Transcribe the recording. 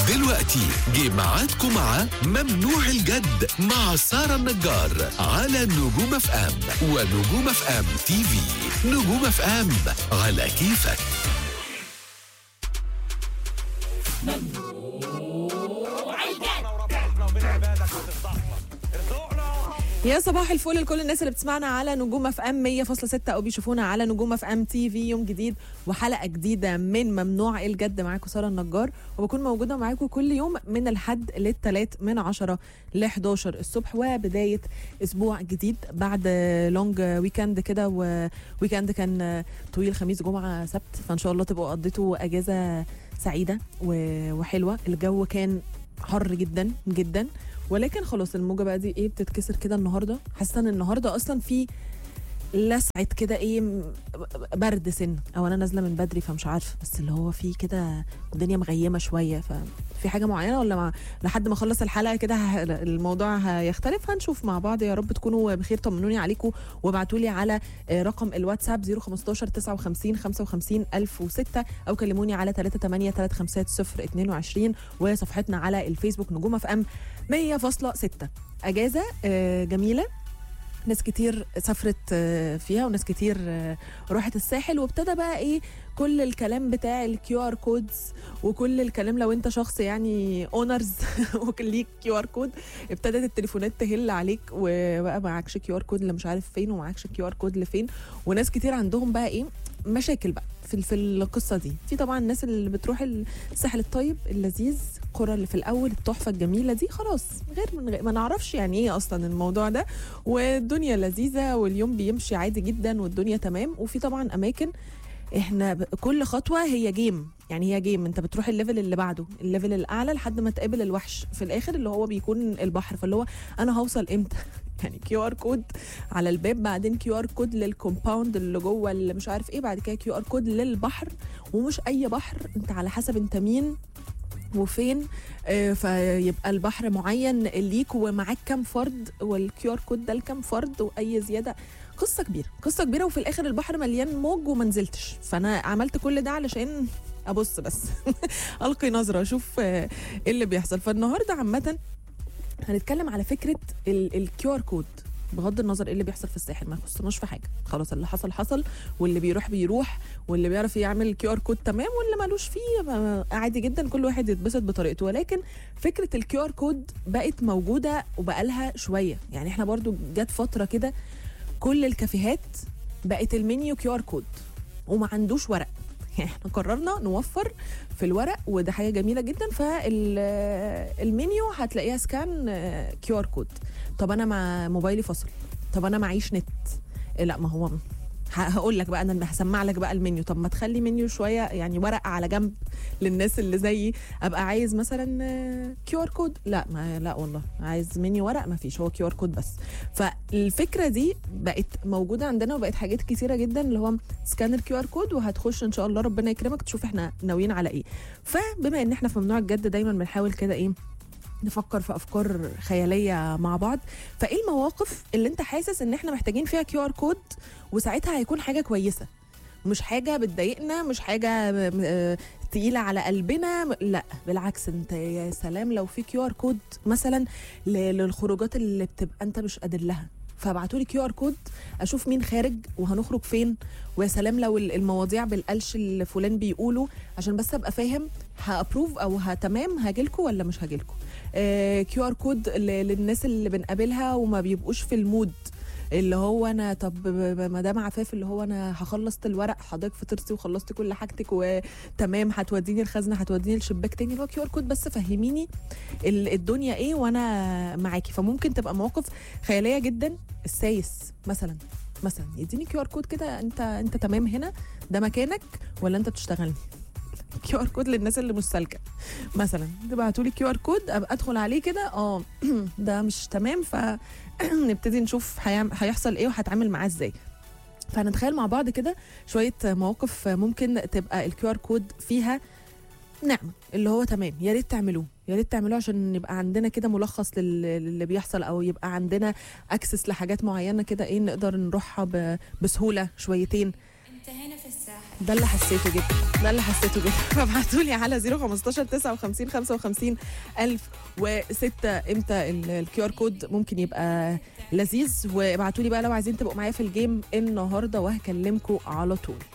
دلوقتي جه ميعادكم مع ممنوع الجد مع سارة النجار على نجوم اف ام ونجوم اف ام تي في نجوم اف ام على كيفك يا صباح الفل لكل الناس اللي بتسمعنا على نجوم اف ام 100.6 او بيشوفونا على نجوم اف ام تي في يوم جديد وحلقه جديده من ممنوع الجد معاكم ساره النجار وبكون موجوده معاكم كل يوم من الحد للثلاث من 10 ل 11 الصبح وبدايه اسبوع جديد بعد لونج ويكند كده وويكند كان طويل خميس جمعه سبت فان شاء الله تبقوا قضيتوا اجازه سعيده و- وحلوه الجو كان حر جدا جدا ولكن خلاص الموجه بقى دي ايه بتتكسر كده النهارده حاسه ان النهارده اصلا في لسعه كده ايه م- برد سن او انا نازله من بدري فمش عارفه بس اللي هو في كده الدنيا مغيمه شويه ففي حاجه معينه ولا مع لحد ما اخلص الحلقه كده ه- الموضوع هيختلف هنشوف مع بعض يا رب تكونوا بخير طمنوني عليكم وابعتوا لي على آه، رقم الواتساب 015 59 55 1006 او كلموني على 38 350 22 وصفحتنا على الفيسبوك نجوم اف ام 100.6 اجازه آه، جميله ناس كتير سافرت آه، فيها وناس كتير آه، راحت الساحل وابتدى بقى ايه كل الكلام بتاع الكيو ار كودز وكل الكلام لو انت شخص يعني اونرز وليك كيو ار كود ابتدت التليفونات تهل عليك وبقى معكش كيو ار كود اللي مش عارف فين ومعكش كيو ار كود لفين وناس كتير عندهم بقى ايه مشاكل بقى في في القصه دي في طبعا الناس اللي بتروح الساحل الطيب اللذيذ القرى اللي في الاول التحفه الجميله دي خلاص غير من غير ما نعرفش يعني ايه اصلا الموضوع ده والدنيا لذيذه واليوم بيمشي عادي جدا والدنيا تمام وفي طبعا اماكن احنا ب- كل خطوه هي جيم يعني هي جيم انت بتروح الليفل اللي بعده الليفل الاعلى لحد ما تقابل الوحش في الاخر اللي هو بيكون البحر فاللي هو انا هوصل امتى يعني كيو ار كود على الباب بعدين كيو ار كود للكومباوند اللي جوه اللي مش عارف ايه بعد كده كيو ار كود للبحر ومش اي بحر انت على حسب انت مين وفين آه، فيبقى البحر معين ليك ومعاك كام فرد والكيو ار كود ده لكام فرد واي زياده قصه كبيره قصه كبيره وفي الاخر البحر مليان موج وما نزلتش فانا عملت كل ده علشان ابص بس القي نظره اشوف آه، ايه اللي بيحصل فالنهارده عامه هنتكلم على فكره الكيو ار كود بغض النظر ايه اللي بيحصل في الساحل ما يخصناش في حاجه خلاص اللي حصل حصل واللي بيروح بيروح واللي بيعرف يعمل كيو ار كود تمام واللي ملوش فيه ما- عادي جدا كل واحد يتبسط بطريقته ولكن فكره الكيو ار كود بقت موجوده وبقالها شويه يعني احنا برضو جت فتره كده كل الكافيهات بقت المنيو كيو ار كود وما عندوش ورق يعني احنا قررنا نوفر في الورق وده حاجه جميله جدا فالمنيو هتلاقيها سكان كيو ار كود طب انا مع موبايلي فاصل طب انا معيش نت إيه لا ما هو ه- هقول لك بقى انا هسمع لك بقى المنيو طب ما تخلي منيو شويه يعني ورقه على جنب للناس اللي زيي ابقى عايز مثلا كيو ار كود لا ما لا والله عايز منيو ورق ما فيش هو كيو ار كود بس فالفكره دي بقت موجوده عندنا وبقت حاجات كتيره جدا اللي هو سكانر كيو ار كود وهتخش ان شاء الله ربنا يكرمك تشوف احنا ناويين على ايه فبما ان احنا في ممنوع الجد دايما بنحاول كده ايه نفكر في افكار خياليه مع بعض فايه المواقف اللي انت حاسس ان احنا محتاجين فيها كيو ار كود وساعتها هيكون حاجه كويسه مش حاجه بتضايقنا مش حاجه آه، تقيله على قلبنا م- لا بالعكس انت يا سلام لو في كيو ار كود مثلا ل- للخروجات اللي بتبقى انت مش قادر لها فابعتوا لي كيو ار كود اشوف مين خارج وهنخرج فين ويا سلام لو ال- المواضيع بالقلش اللي فلان بيقوله عشان بس ابقى فاهم هابروف او هتمام هاجيلكوا ولا مش هاجيلكوا كيو ار كود للناس اللي بنقابلها وما بيبقوش في المود اللي هو انا طب مدام عفاف اللي هو انا هخلصت الورق حضرتك فطرتي وخلصت كل حاجتك وتمام هتوديني الخزنه هتوديني الشباك تاني اللي هو كيو ار كود بس فهميني ال- الدنيا ايه وانا معاكي فممكن تبقى مواقف خياليه جدا السايس مثلا مثلا يديني كيو ار كود كده انت انت تمام هنا ده مكانك ولا انت بتشتغلني كيو ار كود للناس اللي مش سالكه مثلا تبعتوا لي كيو ار كود ابقى ادخل عليه كده اه ده مش تمام فنبتدي نشوف هيعم- هيحصل ايه وهتعامل معاه ازاي فنتخيل مع بعض كده شويه مواقف ممكن تبقى الكيو ار كود فيها نعم اللي هو تمام يا ريت تعملوه يا ريت تعملوه عشان يبقى عندنا كده ملخص لل- للي بيحصل او يبقى عندنا اكسس لحاجات معينه كده ايه نقدر نروحها ب- بسهوله شويتين انت هنا في الساحل ده اللي حسيته جدا ده اللي حسيته جدا فابعتوا لي على 015 59 55 1006 امتى الكيو ار كود ممكن يبقى لذيذ وابعتوا لي بقى لو عايزين تبقوا معايا في الجيم النهارده وهكلمكم على طول